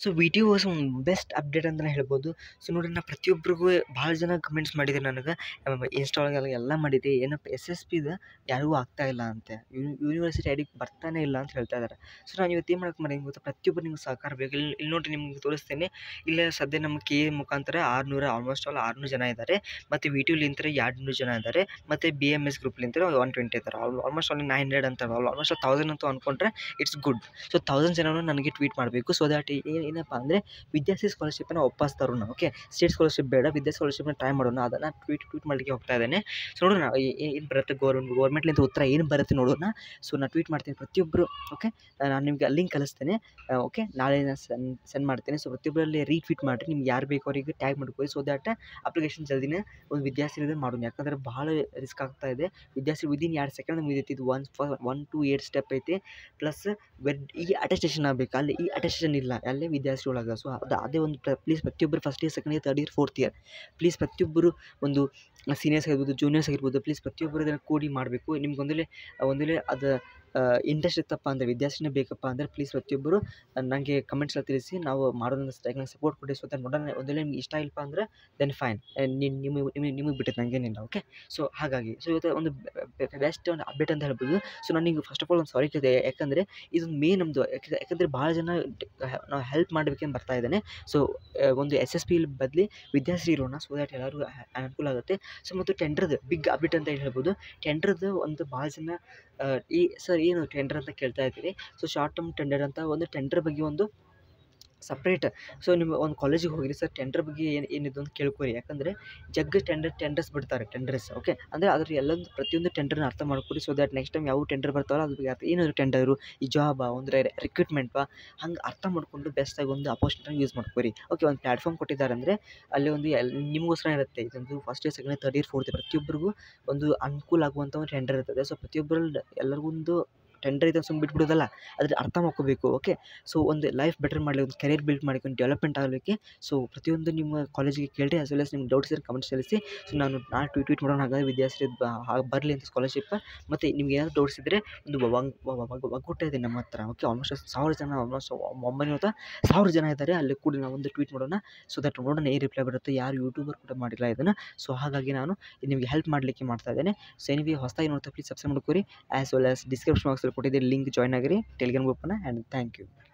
so we it was best update ಅಂತಲೇ ಹೇಳ್ಬೋದು so ನೋಡಿರಿ ನಾ ಪ್ರತಿಯೊಬ್ಬರಿಗೂ ಭಾಳ ಜನ ಕಮೆಂಟ್ಸ್ ಮಾಡಿದ್ರು ನನಗೆ ಇನ್ಸ್ಟಾ ಒಳಗೆಲ್ಲ ಎಲ್ಲ ಮಾಡಿದ್ದೆ ಏನಪ್ಪ ಎಸ್ ಎಸ್ ಪಿದು ಯಾರಿಗೂ ಆಗ್ತಾ ಇಲ್ಲ ಅಂತೆ ಯೂನಿವರ್ಸಿಟಿ ಐ ಡಿ ಬರ್ತಾನೆ ಇಲ್ಲ ಅಂತ ಹೇಳ್ತಾ ಇದ್ದಾರೆ ಸೊ ನಾನು ಇವತ್ತು ಏನು ಮಾಡಕ್ಕೆ ಮಾಡಿ ಗೊತ್ತಾ ಪ್ರತಿಯೊಬ್ಬರು ನಿಮ್ಗೆ ಸಹಕಾರ ಬೇಕು ಇಲ್ಲಿ ಇಲ್ಲಿ ನೋಡಿರಿ ನಿಮ್ಗೆ ತೋರಿಸ್ತೇನೆ ಇಲ್ಲ ಸದ್ಯ ನಮ್ಮ ಕೆ ಎ ಮುಖಾಂತರ ಆರುನೂರ ಆಲ್ಮೋಸ್ಟ್ ಆಲ್ ಆರುನೂರು ಜನ ಇದ್ದಾರೆ ಮತ್ತು ವಿ ಟಿ ಲಿಂತ್ರ ಎರಡು ನೂರು ಜನ ಇದ್ದಾರೆ ಮತ್ತು ಬಿ ಎಮ್ ಎಸ್ ಗ್ರೂಪ್ಲಿಂತ್ರ ಒನ್ ಟ್ವೆಂಟಿ ಇದ್ದಾರೆ ಆಲ್ಮೋಸ್ಟ್ ಆಲ್ ನೈನ್ ಹಂಡ್ರೆಡ್ ಅಂತ ಆಲ್ಮೋಸ್ಟ್ ತೌಸಂಡ್ ಅಂತ ಅಂದ್ಕೊಂಡ್ರೆ ಇಟ್ಸ್ ಗುಡ್ ಸೊ ತೌಸಂಡ್ ಜನನು ನನಗೆ ಟ್ವೀಟ್ ಮಾಡಬೇಕು ಸೊ ದ್ಯಾಟ್ ಏನಪ್ಪ ಅಂದರೆ ವಿದ್ಯಾರ್ಥಿ ಸ್ಕಾಲರ್ಶಿಪ್ಪನ್ನು ಒಪ್ಪಿಸ್ ತರೋಣ ಓಕೆ ಸ್ಟೇಟ್ ಸ್ಕಾಲರ್ಶಿಪ್ ಬೇಡ ವಿದ್ಯಾ ಸ್ಕಾಲರ್ಶಿಪ್ನ ಟ್ರೈ ಮಾಡೋಣ ಅದನ್ನು ಟ್ವೀಟ್ ಟ್ವೀಟ್ ಮಾಡಲಿಕ್ಕೆ ಹೋಗ್ತಾ ಇದ್ದೇನೆ ಸೊ ನೋಡೋಣ ಏನು ಬರುತ್ತೆ ಗೌರ್ಮೆಂಟ್ ಗೌರ್ಮೆಂಟ್ಲಿಂದ ಉತ್ತರ ಏನು ಬರುತ್ತೆ ನೋಡೋಣ ಸೊ ನಾನು ಟ್ವೀಟ್ ಮಾಡ್ತೀನಿ ಪ್ರತಿಯೊಬ್ಬರು ಓಕೆ ನಾನು ನಿಮಗೆ ಲಿಂಕ್ ಕಳಿಸ್ತೇನೆ ಓಕೆ ನಾಳೆ ನಾನು ಸೆಂಡ್ ಸೆಂಡ್ ಮಾಡ್ತೇನೆ ಸೊ ಪ್ರತಿಯೊಬ್ಬರಲ್ಲಿ ರೀಟ್ವೀಟ್ ಮಾಡಿರಿ ನಿಮ್ಗೆ ಯಾರು ಬೇಕು ಅವರಿಗೆ ಟ್ಯಾಗ್ ಮಾಡ್ಕೊಳ್ಳಿ ಸೊ ದ್ಯಾಟ್ ಅಪ್ಲಿಕೇಶನ್ ಜಲ್ದಿನೇ ಒಂದು ವಿದ್ಯಾರ್ಥಿ ಮಾಡೋಣ ಯಾಕಂದರೆ ಭಾಳ ರಿಸ್ಕ್ ಆಗ್ತಾ ಇದೆ ವಿದ್ಯಾರ್ಥಿ ವಿದಿನ್ ಎರಡು ಸೆಕೆಂಡ್ ಮುಗಿದೈತಿ ಇದು ಒನ್ ಫ ಒನ್ ಟು ಏಟ್ ಸ್ಟೆಪ್ ಐತಿ ಪ್ಲಸ್ ವೆಡ್ ಈ ಅಟೆಸ್ಟೇಷನ್ ಆಗಬೇಕು ಅಲ್ಲಿ ಈ ಅಟೆಸ್ಟೇಷನ್ ಇಲ್ಲ ಅಲ್ಲೇ ವಿದ್ಯಾರ್ಥಿ ಒಳಗೆ ಸೊ ಅದು ಅದೇ ಒಂದು ಪ್ಲೀಸ್ ಪ್ರತಿಯೊಬ್ಬರು first year second year third year fourth year please ಪ್ರತಿಯೊಬ್ಬರು ಒಂದು ಸೀನಿಯರ್ಸ್ ಆಗಿರ್ಬೋದು ಜೂನಿಯರ್ಸ್ ಆಗಿರ್ಬೋದು ಪ್ಲೀಸ್ ಪ್ರತಿಯೊಬ್ಬರು ಇದನ್ನು ಕೂಡಿ ಮಾಡಬೇಕು ನಿಮ್ಗೆ ಒಂದಲೇ ಒಂದಲೇ ಅದು ಇಂಟ್ರೆಸ್ಟ್ ಇತ್ತಪ್ಪ ಅಂದರೆ ವಿದ್ಯಾರ್ಥಿನೇ ಬೇಕಪ್ಪ ಅಂದರೆ ಪ್ಲೀಸ್ ಪ್ರತಿಯೊಬ್ಬರು ನನಗೆ ಕಮೆಂಟ್ಸಲ್ಲಿ ತಿಳಿಸಿ ನಾವು ಮಾಡೋಣ ನಂಗೆ ಸಪೋರ್ಟ್ ಕೊಡಿ ಸೊ ನೋಡೋಣ ಒಂದೆಲ್ಲ ನಿಮ್ಗೆ ಇಷ್ಟ ಇಲ್ಲಪ್ಪ ಅಂದರೆ ದೆನ್ ಫೈನ್ ನಿಮಗೆ ನಿಮಗೆ ನಿಮಗೆ ಬಿಟ್ಟಿದ್ದು ನನಗೇನಿಲ್ಲ ಓಕೆ ಸೊ ಹಾಗಾಗಿ ಸೊ ಇವತ್ತು ಒಂದು ಬೆಸ್ಟ್ ಒಂದು ಅಪ್ಡೇಟ್ ಅಂತ ಹೇಳ್ಬೋದು ಸೊ ನನಗೆ ಫಸ್ಟ್ ಆಫ್ ಆಲ್ ಒಂದು ಸಾರಿ ಕೇಳಿದೆ ಯಾಕಂದರೆ ಇದೊಂದು ಮೇನ್ ನಮ್ಮದು ಯಾಕಂದರೆ ಭಾಳ ಜನ ನಾವು ಹೆಲ್ಪ್ ಮಾಡಬೇಕಂತ ಬರ್ತಾ ಇದ್ದಾನೆ ಸೊ ಒಂದು ಎಸ್ ಎಸ್ ಪಿ ಬದಲಿ ವಿದ್ಯಾಶ್ರೀ ಇರೋಣ ಸೊ ದ್ಯಾಟ್ ಎಲ್ಲರಿಗೂ ಅನುಕೂಲ ಆಗುತ್ತೆ ಸೊ ಮತ್ತು ಟೆಂಡ್ರದ್ದು ಬಿಗ್ ಅಪ್ಡೇಟ್ ಅಂತ ಹೇಳ್ಬೋದು ಟೆಂಡ್ರದ್ದು ಒಂದು ಭಾಳ ಜನ ಈ ಸರ್ ಏನು ಟೆಂಡರ್ ಅಂತ ಕೇಳ್ತಾ ಇದ್ದೀರಿ ಸೊ ಶಾರ್ಟ್ ಟರ್ಮ್ ಟೆಂಡರ್ ಅಂತ ಒಂದು ಟೆಂಡರ್ ಬಗ್ಗೆ ಒಂದು ಸಪ್ರೇಟ್ ಸೊ ನಿಮ್ಮ ಒಂದು ಕಾಲೇಜಿಗೆ ಹೋಗಿರಿ ಸರ್ ಟೆಂಡರ್ ಬಗ್ಗೆ ಏನು ಏನಿದು ಅಂತ ಕೇಳ್ಕೊರಿ ಯಾಕಂದರೆ ಜಗ್ಗ ಟೆಂಡರ್ ಟೆಂಡರ್ಸ್ ಬಿಡ್ತಾರೆ ಟೆಂಡರ್ಸ್ ಓಕೆ ಅಂದರೆ ಅದ್ರ ಎಲ್ಲೊಂದು ಪ್ರತಿಯೊಂದು ಟೆಂಡರ್ನ ಅರ್ಥ ಮಾಡ್ಕೊರಿ ಸೊ ದ್ಯಾಟ್ ನೆಕ್ಸ್ಟ್ ಟೈಮ್ ಯಾವ ಟೆಂಡರ್ ಬರ್ತಾವಲ್ಲ ಅದ್ರ ಬಗ್ಗೆ ಅರ್ಥ ಏನಾದ್ರು ಟೆಂಡರು ಈ ಜಾಬಾ ಅಂದರೆ ರಿಕ್ರೂಟ್ಮೆಂಟ್ವಾ ಹಂಗೆ ಅರ್ಥ ಮಾಡಿಕೊಂಡು ಬೆಸ್ಟಾಗಿ ಒಂದು ಅಪೋರ್ಚುನಿಟಿ ಯೂಸ್ ಮಾಡ್ಕೊರಿ ಓಕೆ ಒಂದು ಪ್ಲ್ಯಾಟ್ಫಾರ್ಮ್ ಕೊಟ್ಟಿದ್ದಾರೆ ಅಂದರೆ ಅಲ್ಲಿ ಒಂದು ಎಲ್ ನಿಮಗೋಸ್ಕರ ಇರುತ್ತೆ ಇದೊಂದು first year second year third year fourth ಪ್ರತಿಯೊಬ್ಬರಿಗೂ ಒಂದು ಅನುಕೂಲ ಆಗುವಂಥ ಒಂದು ಟೆಂಡರ್ ಇರ್ತದೆ ಸೊ ಪ್ರತಿಯೊಬ್ಬರಲ್ಲಿ ಎಲ್ಲರಿಗೊಂದು ಟೆಂಡರ್ ಇದೆ ಸುಮ್ಮನೆ ಬಿಟ್ಬಿಡೋದಲ್ಲ ಅದ್ರ ಅರ್ಥ ಮಾಡ್ಕೋಬೇಕು ಓಕೆ ಸೊ ಒಂದು ಲೈಫ್ ಬೆಟರ್ ಮಾಡಲಿ ಒಂದು ಕೆರಿಯರ್ ಬಿಲ್ಡ್ ಮಾಡ್ಕೊಂಡು ಡೆವಲಪ್ಮೆಂಟ್ ಆಗಲಿಕ್ಕೆ ಸೊ ಪ್ರತಿಯೊಂದು ನಿಮ್ಮ ಕಾಲೇಜಿಗೆ ಕೇಳಿರಿ ಆಸ್ ವೆಲ್ ಎಸ್ ನಿಮ್ಗೆ ಡೌಟ್ಸ್ ಇದ್ರೆ ಕಮೆಂಟ್ಸ್ ತಿಳಿಸಿ ಸೊ ನಾನು ನಾನು ಟ್ವೀಟ್ ಟ್ವೀಟ್ ಮಾಡೋಣ ಹಾಗಾದ್ರೆ ವಿದ್ಯಾರ್ಥಿ ಬರಲಿ ಅಂತ ಸ್ಕಾಲರ್ಶಿಪ್ ಮತ್ತು ನಿಮ್ಗೆ ಏನಾದ್ರು ಡೌಟ್ಸ್ ಇದ್ದರೆ ಒಂದು ಒಕ್ಕೂಟ ಇದೆ ನಮ್ಮ ಹತ್ರ ಓಕೆ ಆಲ್ಮೋಸ್ಟ್ ಸಾವಿರ ಜನ ಆಲ್ಮೋಸ್ಟ್ ಒಂಬೈನೂರ ಸಾವಿರ ಜನ ಇದ್ದಾರೆ ಅಲ್ಲಿ ಕೂಡ ನಾವು ಒಂದು ಟ್ವೀಟ್ ಮಾಡೋಣ ಸೊ ದಟ್ ನೋಡೋಣ ಏನು ರಿಪ್ಲೈ ಬರುತ್ತೆ ಯಾರು ಯೂಟ್ಯೂಬರ್ ಕೂಡ ಮಾಡಿಲ್ಲ ಇದನ್ನು ಸೊ ಹಾಗಾಗಿ ನಾನು ನಿಮಗೆ ಹೆಲ್ಪ್ ಮಾಡಲಿಕ್ಕೆ ಮಾಡ್ತಾ ಇದ್ದೇನೆ ಸೊ ಎನಿವಿ ಹೊಸದಾಗಿ ನೋಡ್ತಾ ಪ್ಲೀಸ್ ಸಬ್ಸ್ಕ್ರೈಬ್ ಮಾಡ್ಕೊರಿ ಆ್ಯಸ್ ವೆಲ್ ಆಸ್ ಡಿಸ್ಕ್ರಿಪ್ಷನ್ ಬಾಕ್ಸಲ್ಲಿ ಕೊಟ್ಟಿದ್ದೀನಿ ಲಿಂಕ್ ಜಾಯ್ನ್ ಆಗಿರಿ ಟೆಲಿಗ್ರಾಮ್ ಗ್ರೂಪನ್ನು ಆ್ಯಂಡ್ ಥ್ಯಾಂಕ್ ಯು